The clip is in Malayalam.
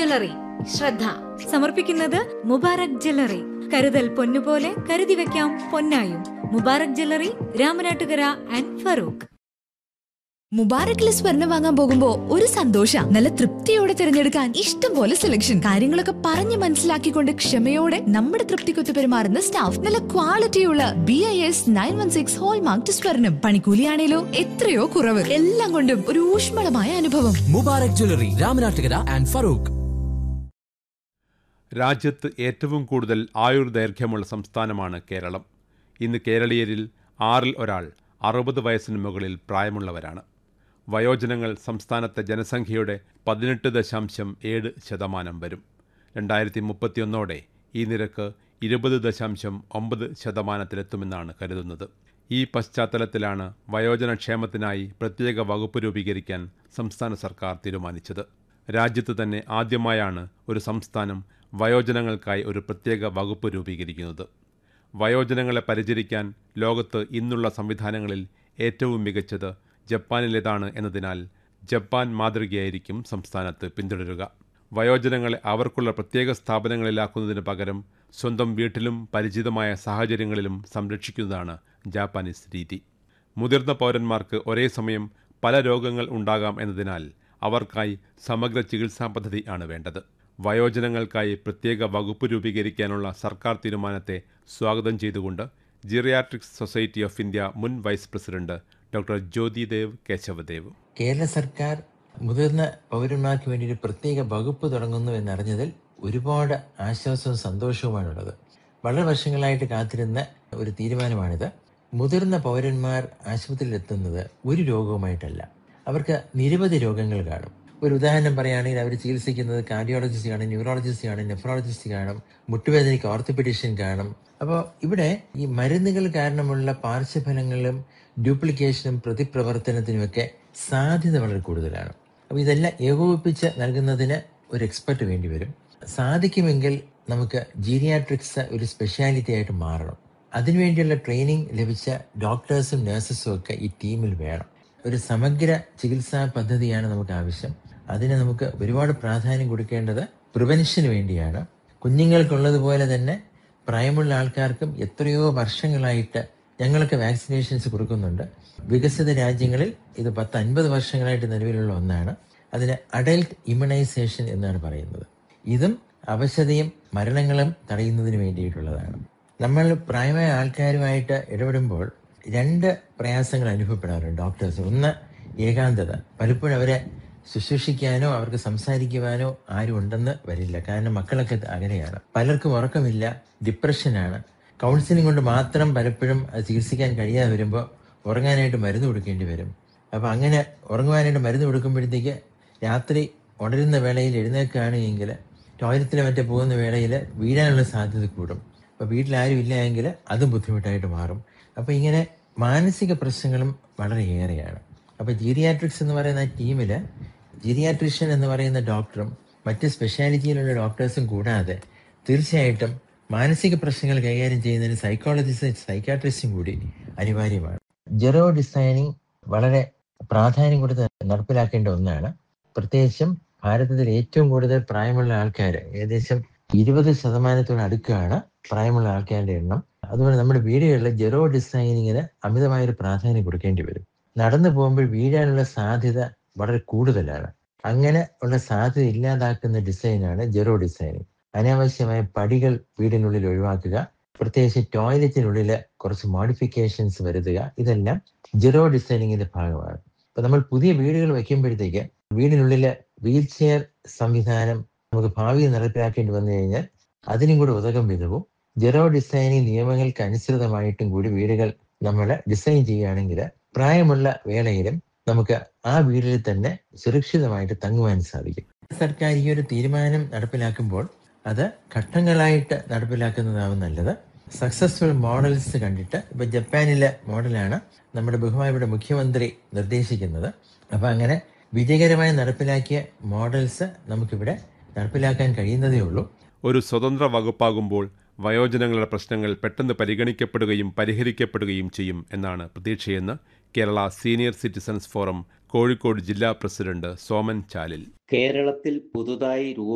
ജ്വല്ലറി ശ്രദ്ധ സമർപ്പിക്കുന്നത് മുബാറക് ജ്വല്ലറി കരുതൽ പൊന്നുപോലെ കരുതി വെക്കാം പൊന്നായും മുബാറക് ജ്വല്ലറി രാമനാട്ടുകര ആൻഡ് ഫറൂഖ് മുബാറക്കിലെ സ്വർണം വാങ്ങാൻ പോകുമ്പോ ഒരു സന്തോഷ നല്ല തൃപ്തിയോടെ തിരഞ്ഞെടുക്കാൻ ഇഷ്ടം പോലെ സെലക്ഷൻ കാര്യങ്ങളൊക്കെ പറഞ്ഞ് മനസ്സിലാക്കിക്കൊണ്ട് ക്ഷമയോടെ നമ്മുടെ തൃപ്തിക്കൊത്ത് പെരുമാറുന്ന സ്റ്റാഫ് നല്ല ക്വാളിറ്റിയുള്ള B I S nine one six hallmark സ്വർണം പണിക്കൂലിയാണേലോ എത്രയോ കുറവ് എല്ലാം കൊണ്ടും ഒരു ഊഷ്മളമായ അനുഭവം മുബാറക് ജ്വല്ലറി രാമനാട്ടുകര ആൻഡ് ഫറൂഖ് രാജ്യത്ത് ഏറ്റവും കൂടുതൽ ആയുർദൈർഘ്യമുള്ള സംസ്ഥാനമാണ് കേരളം ഇന്ന് കേരളീയരിൽ ആറിൽ ഒരാൾ അറുപത് വയസ്സിന് മുകളിൽ പ്രായമുള്ളവരാണ് വയോജനങ്ങൾ സംസ്ഥാനത്തെ ജനസംഖ്യയുടെ പതിനെട്ട് ദശാംശം ഏഴ് ശതമാനം വരും രണ്ടായിരത്തി മുപ്പത്തിയൊന്നോടെ ഈ നിരക്ക് ഇരുപത് ദശാംശം ഒമ്പത് ശതമാനത്തിലെത്തുമെന്നാണ് കരുതുന്നത് ഈ പശ്ചാത്തലത്തിലാണ് വയോജനക്ഷേമത്തിനായി പ്രത്യേക വകുപ്പ് രൂപീകരിക്കാൻ സംസ്ഥാന സർക്കാർ തീരുമാനിച്ചത് രാജ്യത്ത് തന്നെ ആദ്യമായാണ് ഒരു സംസ്ഥാനം വയോജനങ്ങൾക്കായി ഒരു പ്രത്യേക വകുപ്പ് രൂപീകരിക്കുന്നത് വയോജനങ്ങളെ പരിചരിക്കാൻ ലോകത്ത് ഇന്നുള്ള സംവിധാനങ്ങളിൽ ഏറ്റവും മികച്ചത് ജപ്പാനിലേതാണ് എന്നതിനാൽ ജപ്പാൻ മാതൃകയായിരിക്കും സംസ്ഥാനത്ത് പിന്തുടരുക വയോജനങ്ങളെ അവർക്കുള്ള പ്രത്യേക സ്ഥാപനങ്ങളിലാക്കുന്നതിന് പകരം സ്വന്തം വീട്ടിലും പരിചിതമായ സാഹചര്യങ്ങളിലും സംരക്ഷിക്കുന്നതാണ് ജാപ്പാനീസ് രീതി മുതിർന്ന പൗരന്മാർക്ക് ഒരേ സമയം പല രോഗങ്ങൾ ഉണ്ടാകാം എന്നതിനാൽ അവർക്കായി സമഗ്ര ചികിത്സാ പദ്ധതി ആണ് വേണ്ടത് വയോജനങ്ങൾക്കായി പ്രത്യേക വകുപ്പ് രൂപീകരിക്കാനുള്ള സർക്കാർ തീരുമാനത്തെ സ്വാഗതം ചെയ്തുകൊണ്ട് ജിറിയാട്രിക്സ് സൊസൈറ്റി ഓഫ് ഇന്ത്യ മുൻ vice president doctor Jyothidev Kesavadev Kerala സർക്കാർ മുതിർന്ന പൗരന്മാർക്ക് വേണ്ടി ഒരു പ്രത്യേക വകുപ്പ് തുടങ്ങുന്നു എന്നറിഞ്ഞതിൽ ഒരുപാട് ആശ്വാസവും സന്തോഷവുമാണുള്ളത് വളരെ വർഷങ്ങളായിട്ട് കാത്തിരുന്ന ഒരു തീരുമാനമാണിത് മുതിർന്ന പൗരന്മാർ ആശുപത്രിയിൽ എത്തുന്നത് ഒരു രോഗവുമായിട്ടല്ല അവർക്ക് നിരവധി രോഗങ്ങൾ കാണും ഒരു ഉദാഹരണം പറയുകയാണെങ്കിൽ അവർ ചികിത്സിക്കുന്നത് കാർഡിയോളജിസ്റ്റ് കാണും ന്യൂറോളജിസ്റ്റ് കാണും നെഫ്രോളജിസ്റ്റ് കാണും മുട്ടുവേദനയ്ക്ക് ഓർത്തോപെഡീഷ്യൻ കാണും അപ്പോൾ ഇവിടെ ഈ മരുന്നുകൾ കാരണമുള്ള പാർശ്വഫലങ്ങളും ഡ്യൂപ്ലിക്കേഷനും പ്രതിപ്രവർത്തനത്തിനുമൊക്കെ സാധ്യത വളരെ കൂടുതലാണ് അപ്പോൾ ഇതെല്ലാം ഏകോപിപ്പിച്ച് നൽകുന്നതിന് ഒരു എക്സ്പെർട്ട് വേണ്ടി വരും സാധിക്കുമെങ്കിൽ നമുക്ക് ജീരിയാട്രിക്സ് ഒരു സ്പെഷ്യാലിറ്റി ആയിട്ട് മാറണം അതിനുവേണ്ടിയുള്ള ട്രെയിനിങ് ലഭിച്ച ഡോക്ടേഴ്സും നഴ്സസും ഒക്കെ ഈ ടീമിൽ വേണം ഒരു സമഗ്ര ചികിത്സാ പദ്ധതിയാണ് നമുക്ക് ആവശ്യം അതിന് നമുക്ക് ഒരുപാട് പ്രാധാന്യം കൊടുക്കേണ്ടത് പ്രിവെൻഷന് വേണ്ടിയാണ് കുഞ്ഞുങ്ങൾക്കുള്ളതുപോലെ തന്നെ പ്രായമുള്ള ആൾക്കാർക്കും എത്രയോ വർഷങ്ങളായിട്ട് ഞങ്ങളൊക്കെ വാക്സിനേഷൻസ് കൊടുക്കുന്നുണ്ട് വികസിത രാജ്യങ്ങളിൽ ഇത് പത്ത് അൻപത് വർഷങ്ങളായിട്ട് നിലവിലുള്ള ഒന്നാണ് അതിന് അഡൽട്ട് ഇമ്മ്യൂണൈസേഷൻ എന്നാണ് പറയുന്നത് ഇതും അവശതയും മരണങ്ങളും തടയുന്നതിന് വേണ്ടിയിട്ടുള്ളതാണ് നമ്മൾ പ്രായമായ ആൾക്കാരുമായിട്ട് ഇടപെടുമ്പോൾ രണ്ട് പ്രയാസങ്ങൾ അനുഭവപ്പെടാറുണ്ട് ഡോക്ടേഴ്സ് ഒന്ന് ഏകാന്തത പലപ്പോഴും അവരെ ശുശ്രൂഷിക്കാനോ അവർക്ക് സംസാരിക്കുവാനോ ആരും ഉണ്ടെന്ന് വരില്ല കാരണം മക്കളൊക്കെ അകലെയാണ് പലർക്കും ഉറക്കമില്ല ഡിപ്രഷനാണ് കൗൺസിലിംഗ് കൊണ്ട് മാത്രം പലപ്പോഴും അത് ചികിത്സിക്കാൻ കഴിയാതെ വരുമ്പോൾ ഉറങ്ങാനായിട്ട് മരുന്ന് കൊടുക്കേണ്ടി വരും അപ്പോൾ അങ്ങനെ ഉറങ്ങുവാനായിട്ട് മരുന്ന് കൊടുക്കുമ്പോഴത്തേക്ക് രാത്രി ഉണരുന്ന വേളയിൽ എഴുന്നേൽക്കുകയാണെങ്കിൽ ടോയ്ലറ്റിൽ മറ്റേ പോകുന്ന വേളയിൽ വീഴാനുള്ള സാധ്യത കൂടും അപ്പോൾ വീട്ടിലാരും ഇല്ല എങ്കിൽ അതും ബുദ്ധിമുട്ടായിട്ട് മാറും അപ്പോൾ ഇങ്ങനെ മാനസിക പ്രശ്നങ്ങളും വളരെയേറെയാണ് അപ്പോൾ ജീരിയാട്രിക്സ് എന്ന് പറയുന്ന ടീമിൽ ജീരിയാട്രിഷ്യൻ എന്ന് പറയുന്ന ഡോക്ടറും മറ്റ് സ്പെഷ്യാലിറ്റിയിലുള്ള ഡോക്ടേഴ്സും കൂടാതെ തീർച്ചയായിട്ടും മാനസിക പ്രശ്നങ്ങൾ കൈകാര്യം ചെയ്യുന്നതിന് സൈക്കോളജിസ്റ്റും സൈക്കാട്രിസ്റ്റും കൂടി അനിവാര്യമാണ് ജെറോ ഡിസൈനിങ് വളരെ പ്രാധാന്യം കൊടുത്ത് നടപ്പിലാക്കേണ്ട ഒന്നാണ് പ്രത്യേകിച്ചും ഭാരതത്തിൽ ഏറ്റവും കൂടുതൽ പ്രായമുള്ള ആൾക്കാർ ഏകദേശം ഇരുപത് ശതമാനത്തോട് അടുക്കുകയാണ് പ്രായമുള്ള ആൾക്കാരുടെ എണ്ണം അതുപോലെ നമ്മുടെ വീടുകളിൽ ജെറോ ഡിസൈനിങ്ങിന് അമിതമായൊരു പ്രാധാന്യം കൊടുക്കേണ്ടി വരും നടന്നു പോകുമ്പോൾ വീഴാനുള്ള സാധ്യത വളരെ കൂടുതലാണ് അങ്ങനെ ഉള്ള സാധ്യത ഇല്ലാതാക്കുന്ന ഡിസൈനാണ് ജെറോ ഡിസൈനിങ് അനാവശ്യമായ പടികൾ വീടിനുള്ളിൽ ഒഴിവാക്കുക പ്രത്യേകിച്ച് ടോയ്ലറ്റിനുള്ളിൽ കുറച്ച് മോഡിഫിക്കേഷൻസ് വരുത്തുക ഇതെല്ലാം ജെറോ ഡിസൈനിങ്ങിന്റെ ഭാഗമാണ് ഇപ്പൊ നമ്മൾ പുതിയ വീടുകൾ വെക്കുമ്പോഴത്തേക്ക് വീടിനുള്ളിൽ വീൽ ചെയർ സംവിധാനം നമുക്ക് ഭാവിയിൽ നടപ്പിലാക്കേണ്ടി വന്നു കഴിഞ്ഞാൽ അതിനും കൂടെ ഉതകം വിധവും ജെറോ ഡിസൈനിങ് നിയമങ്ങൾക്ക് അനുസൃതമായിട്ടും കൂടി വീടുകൾ നമ്മൾ ഡിസൈൻ ചെയ്യുകയാണെങ്കിൽ പ്രായമുള്ള വേളയിലും നമുക്ക് ആ വീട്ടിൽ തന്നെ സുരക്ഷിതമായിട്ട് തങ്ങുവാൻ സാധിക്കും സർക്കാർ ഈ ഒരു തീരുമാനം നടപ്പിലാക്കുമ്പോൾ അത് ഘട്ടങ്ങളായിട്ട് നടപ്പിലാക്കുന്നതാവും നല്ലത് സക്സസ്ഫുൾ മോഡൽസ് കണ്ടിട്ട് ഇപ്പൊ ജപ്പാനിലെ മോഡലാണ് നമ്മുടെ ബഹുമാനയുടെ മുഖ്യമന്ത്രി നിർദ്ദേശിക്കുന്നത് അപ്പൊ അങ്ങനെ വിജയകരമായി നടപ്പിലാക്കിയ മോഡൽസ് നമുക്കിവിടെ നടപ്പിലാക്കാൻ കഴിയുന്നതേ ഉള്ളൂ ഒരു സ്വതന്ത്ര വകുപ്പാകുമ്പോൾ വയോജനങ്ങളുടെ പ്രശ്നങ്ങൾ പെട്ടെന്ന് പരിഗണിക്കപ്പെടുകയും പരിഹരിക്കപ്പെടുകയും ചെയ്യും എന്നാണ് പ്രതീക്ഷയെന്ന് Kerala senior citizens forum Kozhikode ജില്ലാ പ്രസിഡന്റ് സോമൻ ചാലിൽ കേരളത്തിൽ പുതുതായി രൂപ